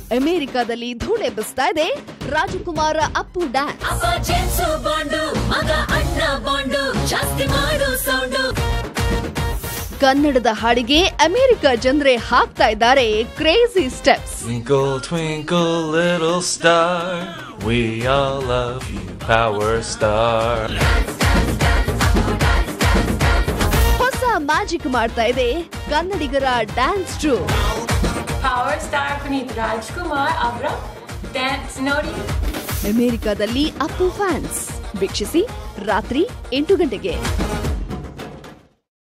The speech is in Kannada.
ಅಮೆರಿಕದಲ್ಲಿ ಧೂಳೆಬ್ಬಿಸ್ತಾ ಇದೆ ರಾಜಕುಮಾರ ಅಪ್ಪು ಡ್ಯಾನ್ಸ್ ಅಪ್ಪ ಜೇಮ್ಸು ಬಾಂಡು ಮಗ ಅಣ್ಣ ಬಾಂಡು ಜಾಸ್ತಿ ಮಾಡು ಸೌಂಡು ಕನ್ನಡದ ಹಾಡಿಗೆ ಅಮೆರಿಕ ಜನರೇ ಹಾಕ್ತಾ ಇದ್ದಾರೆ crazy steps Twinkle, twinkle, little star, we all love you, Power Star. ಹೊಸ ಮ್ಯಾಜಿಕ್ ಮಾಡ್ತಾ ಇದೆ ಕನ್ನಡಿಗರ dance true power star Puneeth Rajkumar ಅವರ ಡ್ಯಾನ್ಸ್ ನೋಡಿ ಅಮೆರಿಕದಲ್ಲಿ ಅಪ್ಪು ಫ್ಯಾನ್ಸ್ ವೀಕ್ಷಿಸಿ ರಾತ್ರಿ ಎಂಟು ಗಂಟೆಗೆ